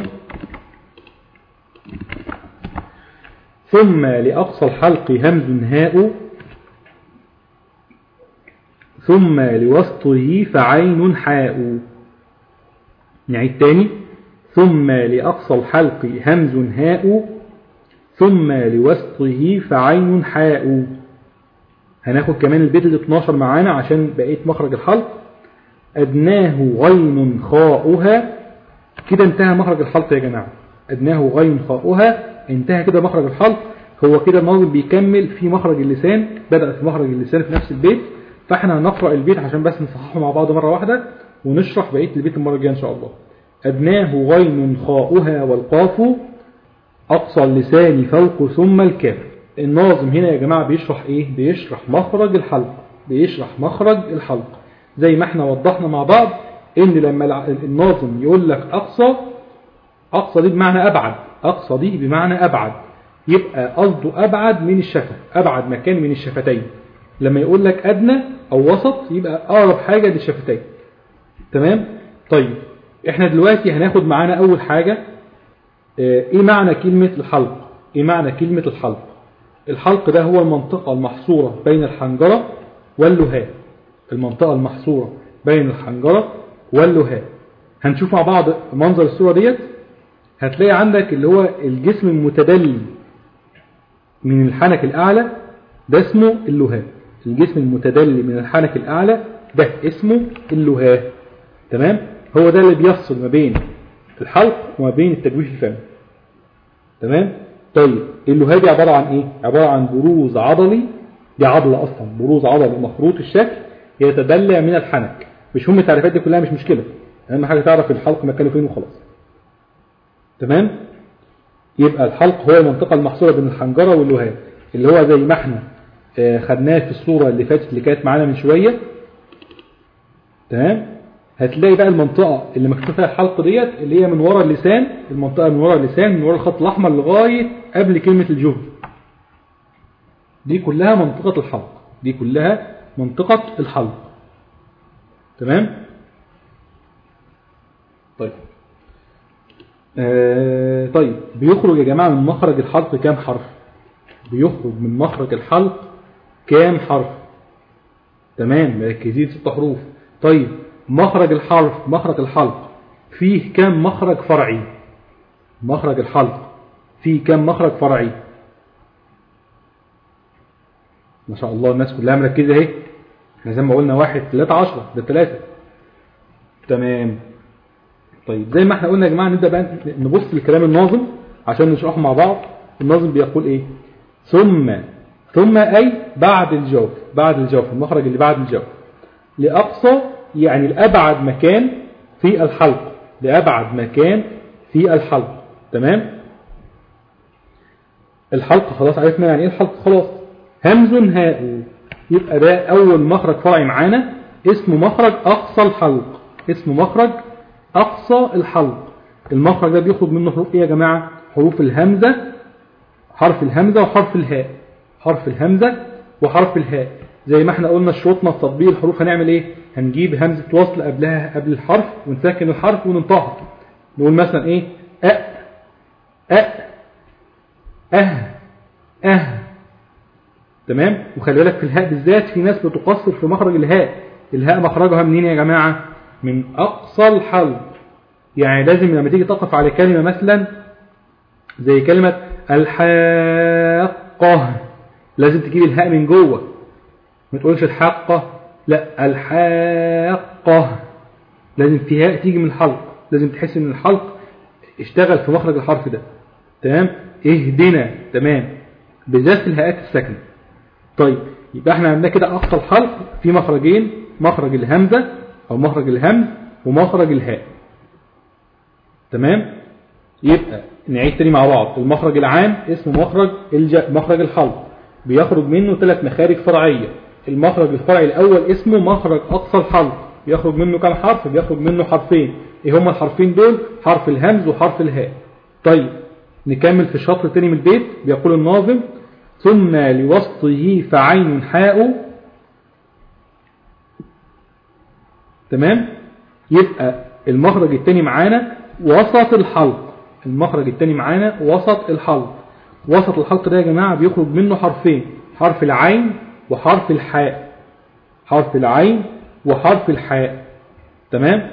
ثم لأقصى الحلق همز هاء ثم لوسطه فعين حاء نعيد تاني ثم لأقصى الحلق همز هاء ثم لوسطه فعين حاء هناخد كمان البيت ال 12 معانا عشان بقيت مخرج الحلق أدناه غين خاؤها كده انتهى مخرج الحلق يا جماعة أدناه غين خاؤها انتهى كده مخرج الحلق هو كده الناظم بيكمل في مخرج اللسان بدأ في مخرج اللسان في نفس البيت فاحنا هنقرأ البيت عشان بس نصححه مع بعض مرة واحدة ونشرح بقية البيت المرة الجاية إن شاء الله أدناه غين خاؤها والقاف أقصى اللسان فوق ثم الكاف الناظم هنا يا جماعة بيشرح إيه بيشرح مخرج الحلق بيشرح مخرج الحلق زي ما احنا وضحنا مع بعض ان لما الع- الناظم يقول لك اقصى اقصى دي بمعنى ابعد اقصى دي بمعنى ابعد يبقى قصده ابعد من الشفه ابعد مكان من الشفتين لما يقول لك ادنى او وسط يبقى اقرب حاجه للشفتين تمام طيب احنا دلوقتي هناخد معانا اول حاجه آه، ايه معنى كلمه الحلق ايه معنى كلمه الحلق الحلق ده هو المنطقه المحصوره بين الحنجره واللهاب المنطقه المحصوره بين الحنجره واللهاب هنشوف مع بعض منظر الصوره ديت هتلاقي عندك اللي هو الجسم المتدلي من الحنك الأعلى ده اسمه اللهاب الجسم المتدلي من الحنك الأعلى ده اسمه اللهاب تمام هو ده اللي بيفصل ما بين الحلق وما بين التجويف الفمي تمام طيب اللهاب دي عبارة عن ايه عبارة عن بروز عضلي دي عضلة اصلا بروز عضلي مخروط الشكل يتدلع من الحنك مش هم التعريفات دي كلها مش مشكلة اهم حاجة تعرف الحلق مكانه فين وخلاص تمام يبقى الحلق هو المنطقة المحصورة بين الحنجرة واللهاب اللي هو زي ما احنا آه، خدناه في الصورة اللي فاتت اللي كانت معانا من شوية تمام هتلاقي بقى المنطقة اللي مكتوب فيها الحلق ديت اللي هي من ورا اللسان المنطقة من ورا اللسان من ورا الخط الأحمر لغاية قبل كلمة الجهد دي كلها منطقة الحلق دي كلها منطقة الحلق تمام طيب آه طيب بيخرج يا جماعة من مخرج الحلق كام حرف بيخرج من مخرج الحلق كام حرف تمام مركزين ست حروف طيب مخرج الحرف مخرج الحلق فيه كام مخرج فرعي مخرج الحلق فيه كام مخرج فرعي ما شاء الله الناس كلها مركزة اهي احنا زي ما قلنا واحد ثلاثة عشرة ده ثلاثة تمام طيب زي ما احنا قلنا يا جماعة نبدأ بقى نبص لكلام الناظم عشان نشرحه مع بعض الناظم بيقول ايه ثم ثم أي بعد الجوف بعد الجوف المخرج اللي بعد الجوف لأقصى يعني الأبعد مكان في الحلق لأبعد مكان في الحلق تمام الحلق خلاص عرفنا يعني ايه الحلق خلاص همز هاء يبقى ده أول مخرج فرعي معانا اسمه مخرج أقصى الحلق اسمه مخرج أقصى الحلق المخرج ده بيخرج منه حروف ايه يا جماعة حروف الهمزة حرف الهمزة وحرف الهاء حرف الهمزة وحرف الهاء زي ما احنا قلنا شروطنا في تطبيق الحروف هنعمل ايه هنجيب همزة وصل قبلها قبل الحرف ونسكن الحرف وننطقها نقول مثلا ايه أ أ أه أه تمام وخلي بالك في الهاء بالذات في ناس بتقصر في مخرج الهاء الهاء مخرجها منين يا جماعة من أقصى الحلق يعني لازم لما تيجي تقف على كلمة مثلا زي كلمة الحاقة لازم تجيب الهاء من جوه ما تقولش الحاقة لا الحاقة لازم في هاء تيجي من الحلق لازم تحس ان الحلق اشتغل في مخرج الحرف ده تمام اهدنا تمام بالذات في الهاءات الساكنه طيب يبقى احنا عندنا كده اقصى الحلق في مخرجين مخرج الهمزه او مخرج الهمز ومخرج الهاء تمام يبقى نعيد تاني مع بعض المخرج العام اسمه مخرج الج... مخرج الحلق بيخرج منه ثلاث مخارج فرعية المخرج الفرعي الأول اسمه مخرج أقصى الحلق بيخرج منه كم حرف بيخرج منه حرفين ايه هما الحرفين دول حرف الهمز وحرف الهاء طيب نكمل في الشطر الثاني من البيت بيقول الناظم ثم لوسطه فعين حاء تمام يبقى المخرج الثاني معانا وسط الحلق المخرج الثاني معانا وسط الحلق وسط الحلق ده يا جماعة بيخرج منه حرفين حرف العين وحرف الحاء حرف العين وحرف الحاء تمام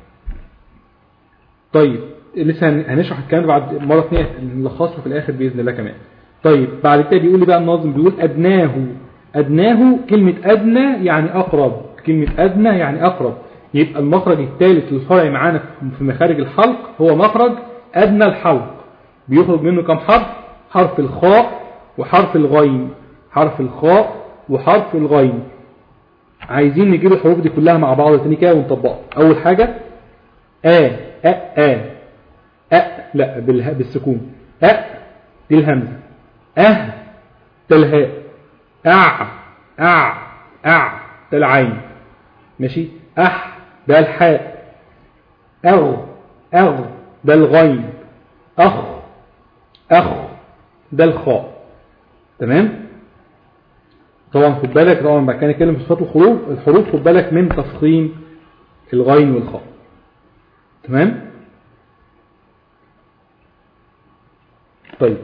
طيب لسه هنشرح الكلام بعد مرة ثانيه نلخصه في الآخر بإذن الله كمان طيب بعد كده بيقول لي بقى الناظم بيقول أدناه أدناه كلمة أدنى يعني أقرب كلمة أدنى يعني أقرب يبقى المخرج الثالث الفرعي معانا في مخارج الحلق هو مخرج أدنى الحلق بيخرج منه كم حرف حرف الخاء وحرف الغين حرف الخاء وحرف الغين عايزين نجيب الحروف دي كلها مع بعض تاني كده ونطبقها أول حاجة آ أ آ أ لا بالها بالسكون أ دي الهمزة أه ده الهاء أع أع أع ده العين ماشي أح ده الحاء أغ أغ ده الغين أخ أخ ده الخاء تمام طبعا خد بالك طبعا لما كان يتكلم في صفات الحروف الحروف خد بالك من تفخيم الغين والخاء تمام طيب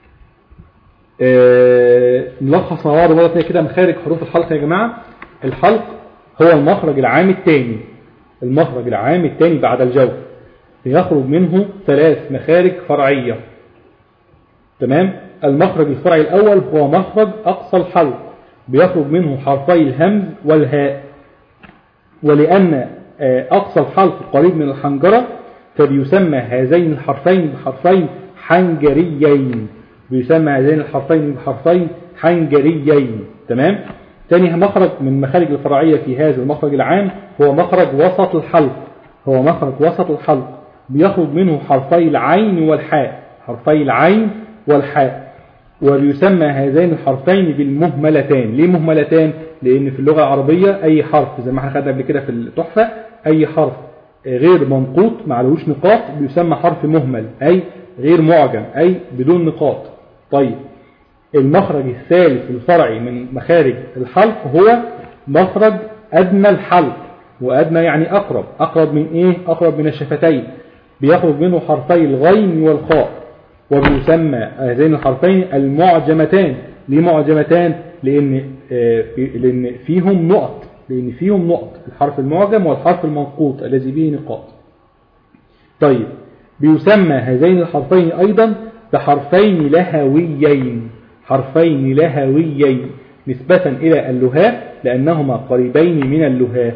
آه نلخص مع بعض مرة كده مخارج حروف الحلق يا جماعة الحلق هو المخرج العام الثاني المخرج العام الثاني بعد الجوف يخرج منه ثلاث مخارج فرعية تمام المخرج الفرعي الأول هو مخرج أقصى الحلق بيخرج منه حرفي الهمز والهاء ولأن أقصى الحلق قريب من الحنجرة فبيسمى هذين الحرفين بحرفين حنجريين بيسمى هذين الحرفين بحرفين حنجريين تمام ثاني مخرج من المخارج الفرعية في هذا المخرج العام هو مخرج وسط الحلق هو مخرج وسط الحلق بيخرج منه حرفي العين والحاء حرفي العين والحاء وبيسمى هذين الحرفين بالمهملتان ليه مهملتان لان في اللغة العربية اي حرف زي ما احنا خدنا قبل كده في التحفة اي حرف غير منقوط معلوش نقاط بيسمى حرف مهمل اي غير معجم اي بدون نقاط طيب المخرج الثالث الفرعي من مخارج الحلق هو مخرج ادنى الحلق وادنى يعني اقرب اقرب من ايه اقرب من الشفتين بيخرج منه حرفي الغين والخاء وبيسمى هذين الحرفين المعجمتان ليه معجمتان لأن, لأن فيهم نقط لأن فيهم نقط الحرف المعجم والحرف المنقوط الذي به نقاط طيب بيسمى هذين الحرفين أيضا بحرفين لهويين حرفين لهويين نسبة إلى اللهاء لأنهما قريبين من اللهاء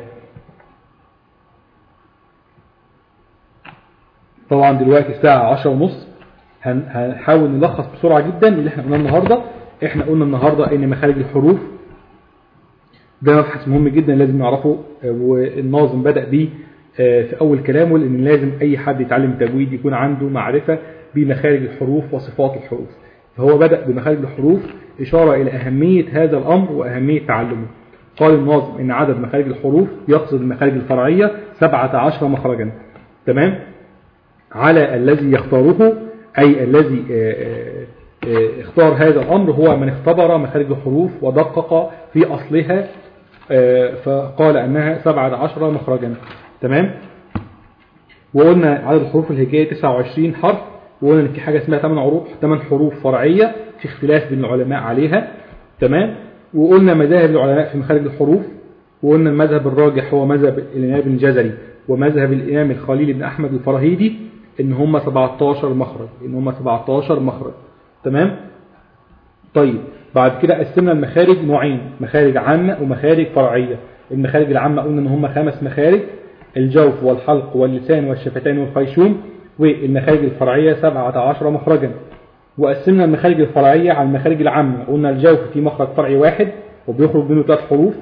طبعا دلوقتي الساعة عشر ونص هنحاول نلخص بسرعة جدا اللي احنا قلنا النهاردة احنا قلنا النهاردة ان مخارج الحروف ده مبحث مهم جدا لازم نعرفه والناظم بدأ بيه في اول كلامه لان لازم اي حد يتعلم تجويد يكون عنده معرفة بمخارج الحروف وصفات الحروف فهو بدأ بمخارج الحروف إشارة إلى أهمية هذا الأمر وأهمية تعلمه قال الناظم إن عدد مخارج الحروف يقصد المخارج الفرعية 17 مخرجا تمام على الذي يختاره أي الذي اختار هذا الأمر هو من اختبر مخارج الحروف ودقق في أصلها فقال أنها 17 مخرجا تمام وقلنا عدد الحروف الهجائية 29 حرف وقلنا ان في حاجة اسمها 8 حروف 8 حروف فرعية في اختلاف بين العلماء عليها تمام وقلنا مذاهب العلماء في مخارج الحروف وقلنا المذهب الراجح هو مذهب الإمام ابن الجزري ومذهب الإمام الخليل بن أحمد الفراهيدي ان هم 17 مخرج ان هم 17 مخرج تمام طيب بعد كده قسمنا المخارج نوعين مخارج عامة ومخارج فرعية المخارج العامة قلنا ان هم خمس مخارج الجوف والحلق واللسان والشفتين والخيشوم والمخارج الفرعية 17 مخرجا وقسمنا المخارج الفرعية على المخارج العامة قلنا الجوف في مخرج فرعي واحد وبيخرج منه ثلاث حروف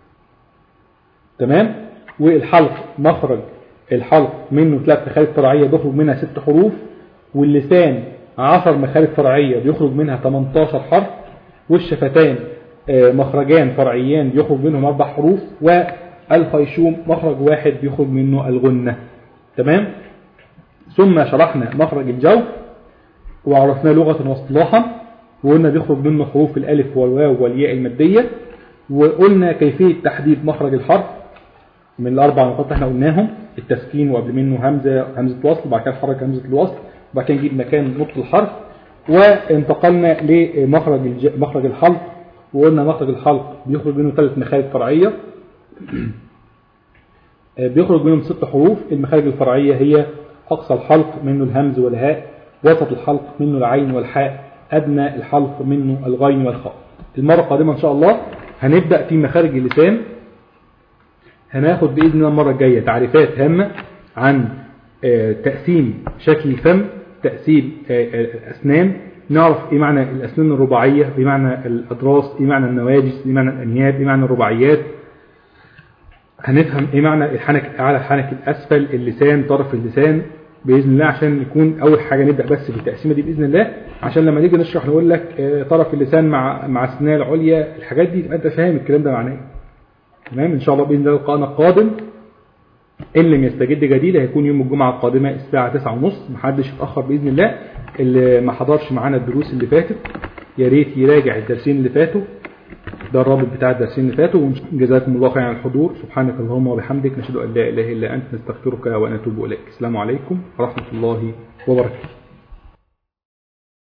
تمام والحلق مخرج الحلق منه ثلاث مخارج فرعية بيخرج منها ست حروف واللسان 10 مخارج فرعية بيخرج منها 18 حرف والشفتين مخرجان فرعيان بيخرج منهم أربع حروف والخيشوم مخرج واحد بيخرج منه الغنة تمام ثم شرحنا مخرج الجوف وعرفنا لغة واصطلاحا وقلنا بيخرج منه حروف الألف والواو والياء المادية وقلنا كيفية تحديد مخرج الحرف من الأربع نقاط اللي احنا قلناهم التسكين وقبل منه همزة همزة وصل وبعد كده حركة همزة الوصل وبعد كده نجيب مكان نطق الحرف وانتقلنا لمخرج الج... مخرج الحلق وقلنا مخرج الحلق بيخرج منه ثلاث مخارج فرعية بيخرج منهم ست حروف المخارج الفرعية هي أقصى الحلق منه الهمز والهاء وسط الحلق منه العين والحاء أدنى الحلق منه الغين والخاء المرة القادمة إن شاء الله هنبدأ في مخارج اللسان هناخد بإذن الله المرة الجاية تعريفات هامة عن تقسيم شكل الفم تقسيم الأسنان نعرف إيه معنى الأسنان الرباعية بمعنى الأضراس إيه معنى النواجس إيه معنى الأنياب إيه معنى الرباعيات هنفهم إيه معنى الحنك الأعلى الحنك الأسفل اللسان طرف اللسان بإذن الله عشان نكون أول حاجة نبدأ بس في التقسيمة دي بإذن الله عشان لما نيجي نشرح نقول لك طرف اللسان مع مع السنان العليا الحاجات دي تبقى أنت فاهم الكلام ده معناه تمام ان شاء الله باذن الله لقاءنا القادم ان لم يستجد جديد هيكون يوم الجمعه القادمه الساعه 9:30 محدش يتاخر باذن الله اللي ما حضرش معانا الدروس اللي فاتت يا ريت يراجع الدرسين اللي فاتوا ده الرابط بتاع الدرسين اللي فاتوا جزاكم الله خيرا على الحضور سبحانك اللهم وبحمدك نشهد ان لا اله الا انت نستغفرك ونتوب اليك السلام عليكم ورحمه الله وبركاته